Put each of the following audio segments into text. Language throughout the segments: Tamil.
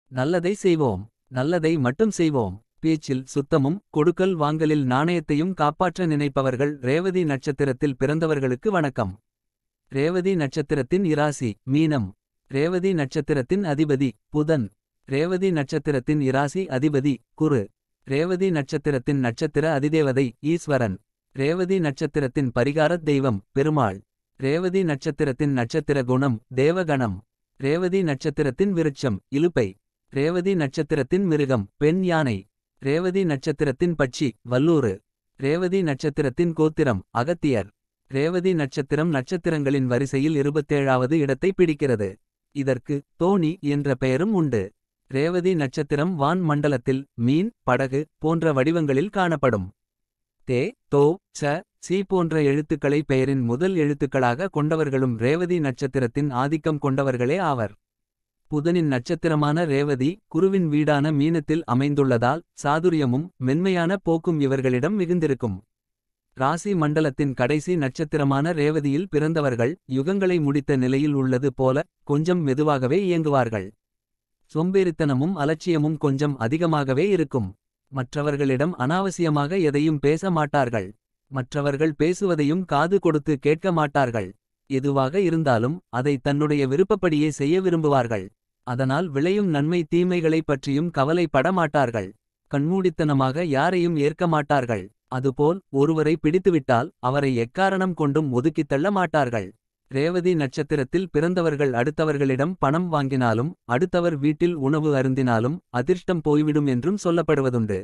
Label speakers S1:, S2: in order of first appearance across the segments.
S1: நல்லதை செய்வோம் நல்லதை மட்டும் செய்வோம் பேச்சில் சுத்தமும் கொடுக்கல் வாங்கலில் நாணயத்தையும் காப்பாற்ற நினைப்பவர்கள் ரேவதி நட்சத்திரத்தில் பிறந்தவர்களுக்கு வணக்கம் ரேவதி நட்சத்திரத்தின் இராசி மீனம் ரேவதி நட்சத்திரத்தின் அதிபதி புதன் ரேவதி நட்சத்திரத்தின் இராசி அதிபதி குரு ரேவதி நட்சத்திரத்தின் நட்சத்திர அதிதேவதை ஈஸ்வரன் ரேவதி நட்சத்திரத்தின் பரிகாரத் தெய்வம் பெருமாள் ரேவதி நட்சத்திரத்தின் நட்சத்திர குணம் தேவகணம் ரேவதி நட்சத்திரத்தின் விருட்சம் இலுப்பை ரேவதி நட்சத்திரத்தின் மிருகம் பெண் யானை ரேவதி நட்சத்திரத்தின் பட்சி வல்லூறு ரேவதி நட்சத்திரத்தின் கோத்திரம் அகத்தியர் ரேவதி நட்சத்திரம் நட்சத்திரங்களின் வரிசையில் இருபத்தேழாவது இடத்தை பிடிக்கிறது இதற்கு தோணி என்ற பெயரும் உண்டு ரேவதி நட்சத்திரம் வான் மண்டலத்தில் மீன் படகு போன்ற வடிவங்களில் காணப்படும் தே தோ ச சி போன்ற எழுத்துக்களை பெயரின் முதல் எழுத்துக்களாக கொண்டவர்களும் ரேவதி நட்சத்திரத்தின் ஆதிக்கம் கொண்டவர்களே ஆவர் புதனின் நட்சத்திரமான ரேவதி குருவின் வீடான மீனத்தில் அமைந்துள்ளதால் சாதுரியமும் மென்மையான போக்கும் இவர்களிடம் மிகுந்திருக்கும் ராசி மண்டலத்தின் கடைசி நட்சத்திரமான ரேவதியில் பிறந்தவர்கள் யுகங்களை முடித்த நிலையில் உள்ளது போல கொஞ்சம் மெதுவாகவே இயங்குவார்கள் சோம்பேறித்தனமும் அலட்சியமும் கொஞ்சம் அதிகமாகவே இருக்கும் மற்றவர்களிடம் அனாவசியமாக எதையும் பேச மாட்டார்கள் மற்றவர்கள் பேசுவதையும் காது கொடுத்து கேட்க மாட்டார்கள் எதுவாக இருந்தாலும் அதை தன்னுடைய விருப்பப்படியே செய்ய விரும்புவார்கள் அதனால் விளையும் நன்மை தீமைகளைப் பற்றியும் கவலைப்பட மாட்டார்கள் கண்மூடித்தனமாக யாரையும் ஏற்க மாட்டார்கள் அதுபோல் ஒருவரை பிடித்துவிட்டால் அவரை எக்காரணம் கொண்டும் ஒதுக்கித் தள்ள மாட்டார்கள் ரேவதி நட்சத்திரத்தில் பிறந்தவர்கள் அடுத்தவர்களிடம் பணம் வாங்கினாலும் அடுத்தவர் வீட்டில் உணவு அருந்தினாலும் அதிர்ஷ்டம் போய்விடும் என்றும் சொல்லப்படுவதுண்டு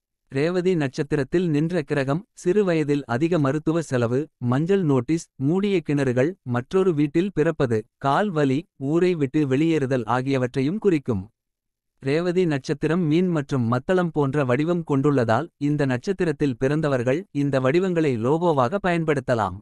S1: ரேவதி நட்சத்திரத்தில் நின்ற கிரகம் சிறு வயதில் அதிக மருத்துவ செலவு மஞ்சள் நோட்டீஸ் மூடிய கிணறுகள் மற்றொரு வீட்டில் பிறப்பது கால் வலி ஊரை விட்டு வெளியேறுதல் ஆகியவற்றையும் குறிக்கும் ரேவதி நட்சத்திரம் மீன் மற்றும் மத்தளம் போன்ற வடிவம் கொண்டுள்ளதால் இந்த நட்சத்திரத்தில் பிறந்தவர்கள் இந்த வடிவங்களை லோகோவாக பயன்படுத்தலாம்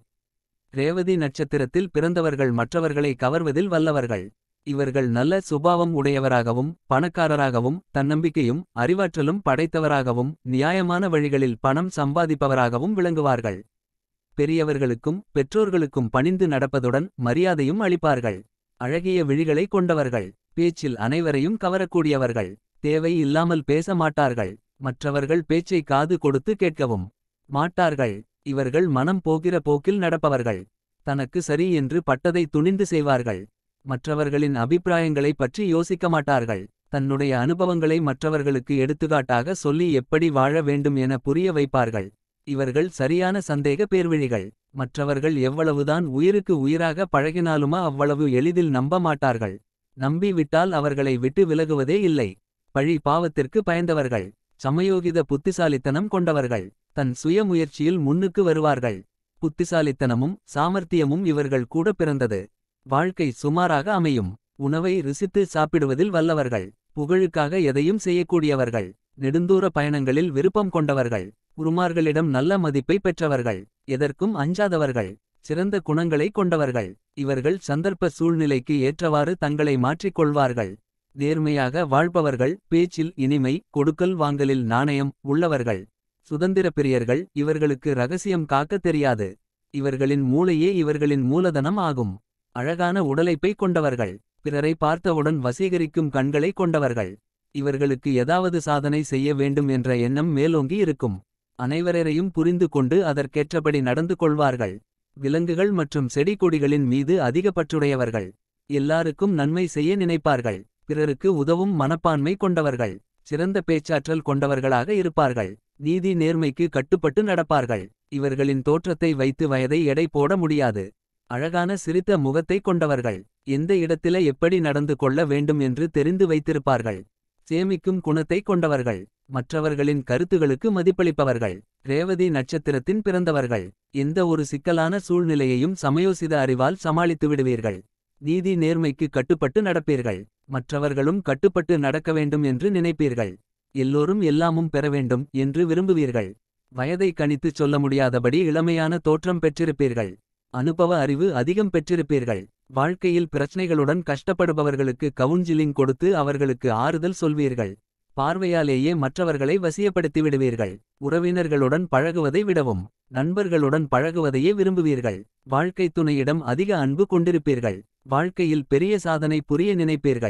S1: ரேவதி நட்சத்திரத்தில் பிறந்தவர்கள் மற்றவர்களை கவர்வதில் வல்லவர்கள் இவர்கள் நல்ல சுபாவம் உடையவராகவும் பணக்காரராகவும் தன்னம்பிக்கையும் அறிவாற்றலும் படைத்தவராகவும் நியாயமான வழிகளில் பணம் சம்பாதிப்பவராகவும் விளங்குவார்கள் பெரியவர்களுக்கும் பெற்றோர்களுக்கும் பணிந்து நடப்பதுடன் மரியாதையும் அளிப்பார்கள் அழகிய விழிகளை கொண்டவர்கள் பேச்சில் அனைவரையும் கவரக்கூடியவர்கள் தேவை இல்லாமல் பேச மாட்டார்கள் மற்றவர்கள் பேச்சை காது கொடுத்து கேட்கவும் மாட்டார்கள் இவர்கள் மனம் போகிற போக்கில் நடப்பவர்கள் தனக்கு சரி என்று பட்டதை துணிந்து செய்வார்கள் மற்றவர்களின் அபிப்பிராயங்களைப் பற்றி யோசிக்க மாட்டார்கள் தன்னுடைய அனுபவங்களை மற்றவர்களுக்கு எடுத்துக்காட்டாக சொல்லி எப்படி வாழ வேண்டும் என புரிய வைப்பார்கள் இவர்கள் சரியான சந்தேக பேர்விழிகள் மற்றவர்கள் எவ்வளவுதான் உயிருக்கு உயிராக பழகினாலுமா அவ்வளவு எளிதில் நம்ப மாட்டார்கள் நம்பி விட்டால் அவர்களை விட்டு விலகுவதே இல்லை பழி பாவத்திற்கு பயந்தவர்கள் சமயோகித புத்திசாலித்தனம் கொண்டவர்கள் தன் சுய முயற்சியில் முன்னுக்கு வருவார்கள் புத்திசாலித்தனமும் சாமர்த்தியமும் இவர்கள் கூட பிறந்தது வாழ்க்கை சுமாராக அமையும் உணவை ருசித்து சாப்பிடுவதில் வல்லவர்கள் புகழுக்காக எதையும் செய்யக்கூடியவர்கள் நெடுந்தூர பயணங்களில் விருப்பம் கொண்டவர்கள் குருமார்களிடம் நல்ல மதிப்பை பெற்றவர்கள் எதற்கும் அஞ்சாதவர்கள் சிறந்த குணங்களை கொண்டவர்கள் இவர்கள் சந்தர்ப்ப சூழ்நிலைக்கு ஏற்றவாறு தங்களை மாற்றிக் கொள்வார்கள் நேர்மையாக வாழ்பவர்கள் பேச்சில் இனிமை கொடுக்கல் வாங்கலில் நாணயம் உள்ளவர்கள் சுதந்திர பிரியர்கள் இவர்களுக்கு ரகசியம் காக்கத் தெரியாது இவர்களின் மூளையே இவர்களின் மூலதனம் ஆகும் அழகான உடலைப்பை கொண்டவர்கள் பிறரை பார்த்தவுடன் வசீகரிக்கும் கண்களை கொண்டவர்கள் இவர்களுக்கு ஏதாவது சாதனை செய்ய வேண்டும் என்ற எண்ணம் மேலோங்கி இருக்கும் அனைவரையும் புரிந்து கொண்டு அதற்கேற்றபடி நடந்து கொள்வார்கள் விலங்குகள் மற்றும் செடி கொடிகளின் மீது அதிக பற்றுடையவர்கள் எல்லாருக்கும் நன்மை செய்ய நினைப்பார்கள் பிறருக்கு உதவும் மனப்பான்மை கொண்டவர்கள் சிறந்த பேச்சாற்றல் கொண்டவர்களாக இருப்பார்கள் நீதி நேர்மைக்கு கட்டுப்பட்டு நடப்பார்கள் இவர்களின் தோற்றத்தை வைத்து வயதை எடை போட முடியாது அழகான சிரித்த முகத்தை கொண்டவர்கள் எந்த இடத்தில எப்படி நடந்து கொள்ள வேண்டும் என்று தெரிந்து வைத்திருப்பார்கள் சேமிக்கும் குணத்தை கொண்டவர்கள் மற்றவர்களின் கருத்துகளுக்கு மதிப்பளிப்பவர்கள் ரேவதி நட்சத்திரத்தின் பிறந்தவர்கள் எந்த ஒரு சிக்கலான சூழ்நிலையையும் சமயோசித அறிவால் சமாளித்து விடுவீர்கள் நீதி நேர்மைக்கு கட்டுப்பட்டு நடப்பீர்கள் மற்றவர்களும் கட்டுப்பட்டு நடக்க வேண்டும் என்று நினைப்பீர்கள் எல்லோரும் எல்லாமும் பெற வேண்டும் என்று விரும்புவீர்கள் வயதை கணித்துச் சொல்ல முடியாதபடி இளமையான தோற்றம் பெற்றிருப்பீர்கள் அனுபவ அறிவு அதிகம் பெற்றிருப்பீர்கள் வாழ்க்கையில் பிரச்சனைகளுடன் கஷ்டப்படுபவர்களுக்கு கவுன்சிலிங் கொடுத்து அவர்களுக்கு ஆறுதல் சொல்வீர்கள் பார்வையாலேயே மற்றவர்களை வசியப்படுத்தி விடுவீர்கள் உறவினர்களுடன் பழகுவதை விடவும் நண்பர்களுடன் பழகுவதையே விரும்புவீர்கள் வாழ்க்கை துணையிடம் அதிக அன்பு கொண்டிருப்பீர்கள் வாழ்க்கையில் பெரிய சாதனை புரிய நினைப்பீர்கள்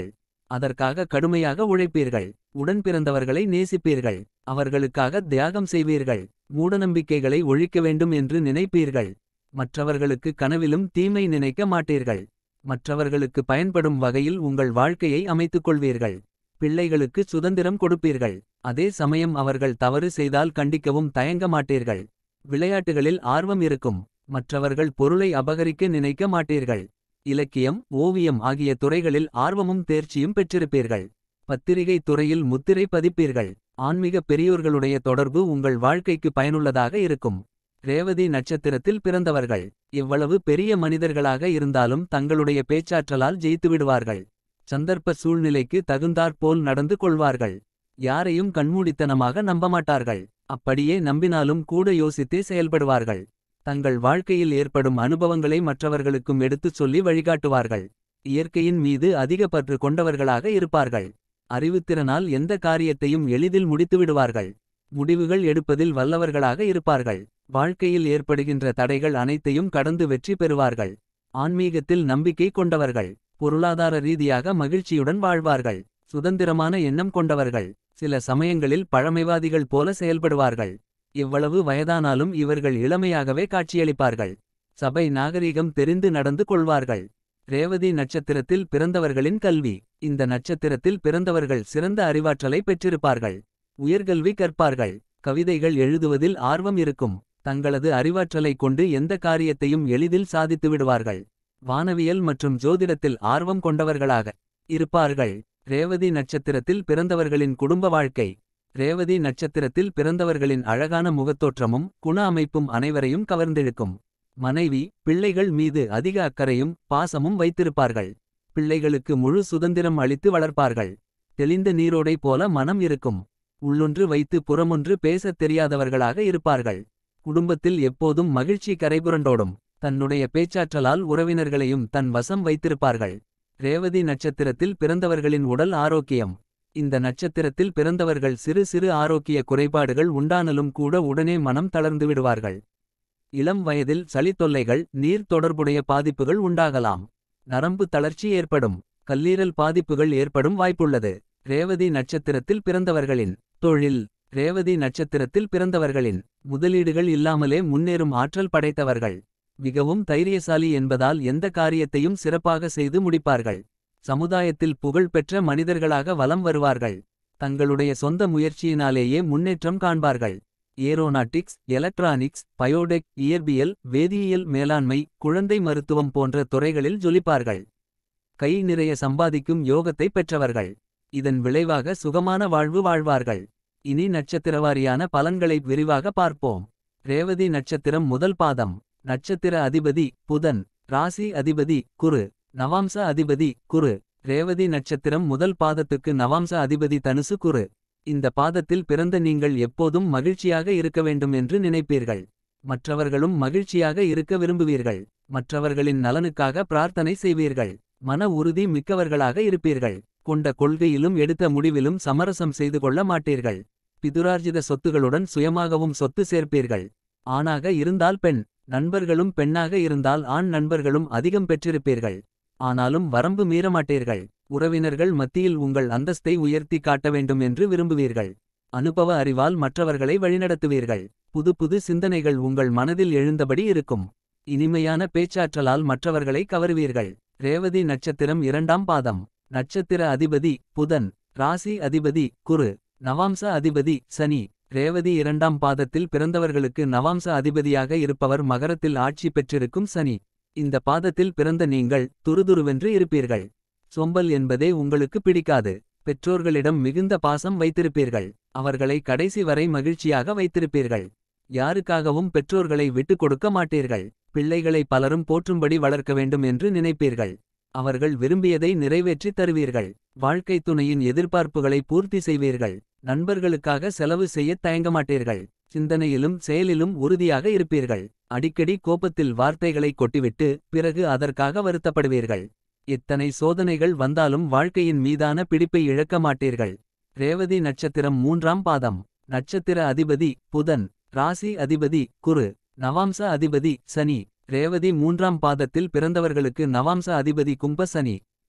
S1: அதற்காக கடுமையாக உழைப்பீர்கள் உடன் பிறந்தவர்களை நேசிப்பீர்கள் அவர்களுக்காக தியாகம் செய்வீர்கள் மூடநம்பிக்கைகளை ஒழிக்க வேண்டும் என்று நினைப்பீர்கள் மற்றவர்களுக்கு கனவிலும் தீமை நினைக்க மாட்டீர்கள் மற்றவர்களுக்கு பயன்படும் வகையில் உங்கள் வாழ்க்கையை அமைத்துக் கொள்வீர்கள் பிள்ளைகளுக்கு சுதந்திரம் கொடுப்பீர்கள் அதே சமயம் அவர்கள் தவறு செய்தால் கண்டிக்கவும் தயங்க மாட்டீர்கள் விளையாட்டுகளில் ஆர்வம் இருக்கும் மற்றவர்கள் பொருளை அபகரிக்க நினைக்க மாட்டீர்கள் இலக்கியம் ஓவியம் ஆகிய துறைகளில் ஆர்வமும் தேர்ச்சியும் பெற்றிருப்பீர்கள் பத்திரிகை துறையில் முத்திரை பதிப்பீர்கள் ஆன்மீக பெரியோர்களுடைய தொடர்பு உங்கள் வாழ்க்கைக்கு பயனுள்ளதாக இருக்கும் ரேவதி நட்சத்திரத்தில் பிறந்தவர்கள் எவ்வளவு பெரிய மனிதர்களாக இருந்தாலும் தங்களுடைய பேச்சாற்றலால் ஜெயித்து விடுவார்கள் சந்தர்ப்ப சூழ்நிலைக்கு தகுந்தாற்போல் நடந்து கொள்வார்கள் யாரையும் கண்மூடித்தனமாக நம்பமாட்டார்கள் அப்படியே நம்பினாலும் கூட யோசித்தே செயல்படுவார்கள் தங்கள் வாழ்க்கையில் ஏற்படும் அனுபவங்களை மற்றவர்களுக்கும் எடுத்துச் சொல்லி வழிகாட்டுவார்கள் இயற்கையின் மீது அதிக பற்று கொண்டவர்களாக இருப்பார்கள் அறிவுத்திறனால் எந்த காரியத்தையும் எளிதில் முடித்துவிடுவார்கள் முடிவுகள் எடுப்பதில் வல்லவர்களாக இருப்பார்கள் வாழ்க்கையில் ஏற்படுகின்ற தடைகள் அனைத்தையும் கடந்து வெற்றி பெறுவார்கள் ஆன்மீகத்தில் நம்பிக்கை கொண்டவர்கள் பொருளாதார ரீதியாக மகிழ்ச்சியுடன் வாழ்வார்கள் சுதந்திரமான எண்ணம் கொண்டவர்கள் சில சமயங்களில் பழமைவாதிகள் போல செயல்படுவார்கள் எவ்வளவு வயதானாலும் இவர்கள் இளமையாகவே காட்சியளிப்பார்கள் சபை நாகரிகம் தெரிந்து நடந்து கொள்வார்கள் ரேவதி நட்சத்திரத்தில் பிறந்தவர்களின் கல்வி இந்த நட்சத்திரத்தில் பிறந்தவர்கள் சிறந்த அறிவாற்றலை பெற்றிருப்பார்கள் உயர்கல்வி கற்பார்கள் கவிதைகள் எழுதுவதில் ஆர்வம் இருக்கும் தங்களது அறிவாற்றலைக் கொண்டு எந்த காரியத்தையும் எளிதில் சாதித்து விடுவார்கள் வானவியல் மற்றும் ஜோதிடத்தில் ஆர்வம் கொண்டவர்களாக இருப்பார்கள் ரேவதி நட்சத்திரத்தில் பிறந்தவர்களின் குடும்ப வாழ்க்கை ரேவதி நட்சத்திரத்தில் பிறந்தவர்களின் அழகான முகத்தோற்றமும் குண அமைப்பும் அனைவரையும் கவர்ந்திழுக்கும் மனைவி பிள்ளைகள் மீது அதிக அக்கறையும் பாசமும் வைத்திருப்பார்கள் பிள்ளைகளுக்கு முழு சுதந்திரம் அளித்து வளர்ப்பார்கள் தெளிந்த நீரோடை போல மனம் இருக்கும் உள்ளொன்று வைத்து புறமொன்று பேசத் தெரியாதவர்களாக இருப்பார்கள் குடும்பத்தில் எப்போதும் மகிழ்ச்சி கரைபுரண்டோடும் தன்னுடைய பேச்சாற்றலால் உறவினர்களையும் தன் வசம் வைத்திருப்பார்கள் ரேவதி நட்சத்திரத்தில் பிறந்தவர்களின் உடல் ஆரோக்கியம் இந்த நட்சத்திரத்தில் பிறந்தவர்கள் சிறு சிறு ஆரோக்கிய குறைபாடுகள் உண்டானலும் கூட உடனே மனம் தளர்ந்து விடுவார்கள் இளம் வயதில் சளித் தொல்லைகள் நீர் தொடர்புடைய பாதிப்புகள் உண்டாகலாம் நரம்பு தளர்ச்சி ஏற்படும் கல்லீரல் பாதிப்புகள் ஏற்படும் வாய்ப்புள்ளது ரேவதி நட்சத்திரத்தில் பிறந்தவர்களின் தொழில் ரேவதி நட்சத்திரத்தில் பிறந்தவர்களின் முதலீடுகள் இல்லாமலே முன்னேறும் ஆற்றல் படைத்தவர்கள் மிகவும் தைரியசாலி என்பதால் எந்த காரியத்தையும் சிறப்பாக செய்து முடிப்பார்கள் சமுதாயத்தில் புகழ் பெற்ற மனிதர்களாக வலம் வருவார்கள் தங்களுடைய சொந்த முயற்சியினாலேயே முன்னேற்றம் காண்பார்கள் ஏரோநாட்டிக்ஸ் எலக்ட்ரானிக்ஸ் பயோடெக் இயற்பியல் வேதியியல் மேலாண்மை குழந்தை மருத்துவம் போன்ற துறைகளில் ஜொலிப்பார்கள் கை நிறைய சம்பாதிக்கும் யோகத்தை பெற்றவர்கள் இதன் விளைவாக சுகமான வாழ்வு வாழ்வார்கள் இனி நட்சத்திரவாரியான பலன்களை விரிவாக பார்ப்போம் ரேவதி நட்சத்திரம் முதல் பாதம் நட்சத்திர அதிபதி புதன் ராசி அதிபதி குரு நவாம்ச அதிபதி குரு ரேவதி நட்சத்திரம் முதல் பாதத்துக்கு நவாம்ச அதிபதி தனுசு குரு இந்த பாதத்தில் பிறந்த நீங்கள் எப்போதும் மகிழ்ச்சியாக இருக்க வேண்டும் என்று நினைப்பீர்கள் மற்றவர்களும் மகிழ்ச்சியாக இருக்க விரும்புவீர்கள் மற்றவர்களின் நலனுக்காக பிரார்த்தனை செய்வீர்கள் மன உறுதி மிக்கவர்களாக இருப்பீர்கள் கொண்ட கொள்கையிலும் எடுத்த முடிவிலும் சமரசம் செய்து கொள்ள மாட்டீர்கள் பிதுரார்ஜித சொத்துகளுடன் சுயமாகவும் சொத்து சேர்ப்பீர்கள் ஆணாக இருந்தால் பெண் நண்பர்களும் பெண்ணாக இருந்தால் ஆண் நண்பர்களும் அதிகம் பெற்றிருப்பீர்கள் ஆனாலும் வரம்பு மீறமாட்டீர்கள் உறவினர்கள் மத்தியில் உங்கள் அந்தஸ்தை உயர்த்தி காட்ட வேண்டும் என்று விரும்புவீர்கள் அனுபவ அறிவால் மற்றவர்களை வழிநடத்துவீர்கள் புது புது சிந்தனைகள் உங்கள் மனதில் எழுந்தபடி இருக்கும் இனிமையான பேச்சாற்றலால் மற்றவர்களை கவருவீர்கள் ரேவதி நட்சத்திரம் இரண்டாம் பாதம் நட்சத்திர அதிபதி புதன் ராசி அதிபதி குரு நவாம்ச அதிபதி சனி ரேவதி இரண்டாம் பாதத்தில் பிறந்தவர்களுக்கு நவாம்ச அதிபதியாக இருப்பவர் மகரத்தில் ஆட்சி பெற்றிருக்கும் சனி இந்த பாதத்தில் பிறந்த நீங்கள் துருதுருவென்று இருப்பீர்கள் சொம்பல் என்பதே உங்களுக்கு பிடிக்காது பெற்றோர்களிடம் மிகுந்த பாசம் வைத்திருப்பீர்கள் அவர்களை கடைசி வரை மகிழ்ச்சியாக வைத்திருப்பீர்கள் யாருக்காகவும் பெற்றோர்களை விட்டுக் கொடுக்க மாட்டீர்கள் பிள்ளைகளை பலரும் போற்றும்படி வளர்க்க வேண்டும் என்று நினைப்பீர்கள் அவர்கள் விரும்பியதை நிறைவேற்றித் தருவீர்கள் வாழ்க்கைத் துணையின் எதிர்பார்ப்புகளை பூர்த்தி செய்வீர்கள் நண்பர்களுக்காக செலவு செய்யத் தயங்கமாட்டீர்கள் சிந்தனையிலும் செயலிலும் உறுதியாக இருப்பீர்கள் அடிக்கடி கோபத்தில் வார்த்தைகளை கொட்டிவிட்டு பிறகு அதற்காக வருத்தப்படுவீர்கள் எத்தனை சோதனைகள் வந்தாலும் வாழ்க்கையின் மீதான பிடிப்பை இழக்க மாட்டீர்கள் ரேவதி நட்சத்திரம் மூன்றாம் பாதம் நட்சத்திர அதிபதி புதன் ராசி அதிபதி குரு நவாம்ச அதிபதி சனி ரேவதி மூன்றாம் பாதத்தில் பிறந்தவர்களுக்கு நவாம்ச அதிபதி கும்ப சனி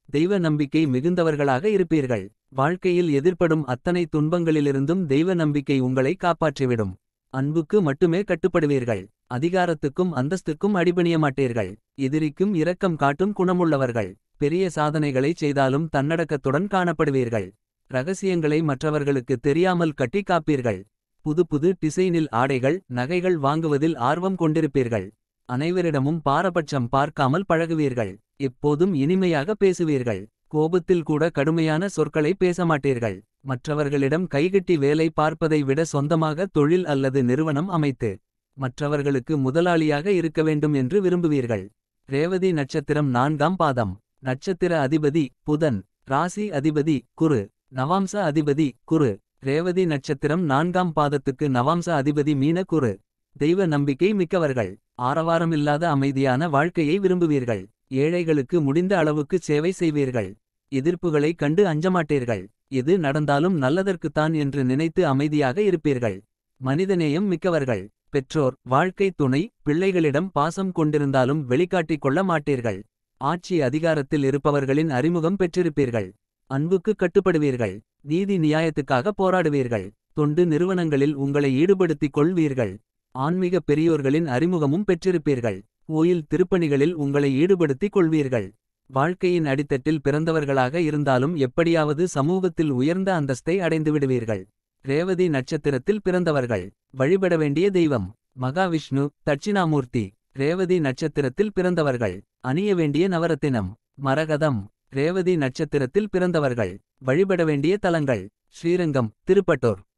S1: தெய்வ நம்பிக்கை மிகுந்தவர்களாக இருப்பீர்கள் வாழ்க்கையில் எதிர்ப்படும் அத்தனை துன்பங்களிலிருந்தும் தெய்வ நம்பிக்கை உங்களை காப்பாற்றிவிடும் அன்புக்கு மட்டுமே கட்டுப்படுவீர்கள் அதிகாரத்துக்கும் அந்தஸ்துக்கும் அடிபணிய மாட்டீர்கள் எதிரிக்கும் இரக்கம் காட்டும் குணமுள்ளவர்கள் பெரிய சாதனைகளை செய்தாலும் தன்னடக்கத்துடன் காணப்படுவீர்கள் ரகசியங்களை மற்றவர்களுக்கு தெரியாமல் கட்டி காப்பீர்கள் புது புது டிசைனில் ஆடைகள் நகைகள் வாங்குவதில் ஆர்வம் கொண்டிருப்பீர்கள் அனைவரிடமும் பாரபட்சம் பார்க்காமல் பழகுவீர்கள் எப்போதும் இனிமையாக பேசுவீர்கள் கோபத்தில் கூட கடுமையான சொற்களை பேச மாட்டீர்கள் மற்றவர்களிடம் கைகட்டி வேலை பார்ப்பதை விட சொந்தமாக தொழில் அல்லது நிறுவனம் அமைத்து மற்றவர்களுக்கு முதலாளியாக இருக்க வேண்டும் என்று விரும்புவீர்கள் ரேவதி நட்சத்திரம் நான்காம் பாதம் நட்சத்திர அதிபதி புதன் ராசி அதிபதி குரு நவாம்ச அதிபதி குரு ரேவதி நட்சத்திரம் நான்காம் பாதத்துக்கு நவாம்ச அதிபதி மீன குரு தெய்வ நம்பிக்கை மிக்கவர்கள் ஆரவாரமில்லாத அமைதியான வாழ்க்கையை விரும்புவீர்கள் ஏழைகளுக்கு முடிந்த அளவுக்கு சேவை செய்வீர்கள் எதிர்ப்புகளை கண்டு அஞ்சமாட்டீர்கள் எது நடந்தாலும் நல்லதற்குத்தான் என்று நினைத்து அமைதியாக இருப்பீர்கள் மனிதநேயம் மிக்கவர்கள் பெற்றோர் வாழ்க்கை துணை பிள்ளைகளிடம் பாசம் கொண்டிருந்தாலும் வெளிக்காட்டிக் கொள்ள மாட்டீர்கள் ஆட்சி அதிகாரத்தில் இருப்பவர்களின் அறிமுகம் பெற்றிருப்பீர்கள் அன்புக்கு கட்டுப்படுவீர்கள் நீதி நியாயத்துக்காக போராடுவீர்கள் தொண்டு நிறுவனங்களில் உங்களை ஈடுபடுத்திக் கொள்வீர்கள் ஆன்மீக பெரியோர்களின் அறிமுகமும் பெற்றிருப்பீர்கள் கோயில் திருப்பணிகளில் உங்களை ஈடுபடுத்திக் கொள்வீர்கள் வாழ்க்கையின் அடித்தட்டில் பிறந்தவர்களாக இருந்தாலும் எப்படியாவது சமூகத்தில் உயர்ந்த அந்தஸ்தை அடைந்துவிடுவீர்கள் ரேவதி நட்சத்திரத்தில் பிறந்தவர்கள் வழிபட வேண்டிய தெய்வம் மகாவிஷ்ணு தட்சிணாமூர்த்தி ரேவதி நட்சத்திரத்தில் பிறந்தவர்கள் அணிய வேண்டிய நவரத்தினம் மரகதம் ரேவதி நட்சத்திரத்தில் பிறந்தவர்கள் வழிபட வேண்டிய தலங்கள் ஸ்ரீரங்கம் திருப்பட்டூர்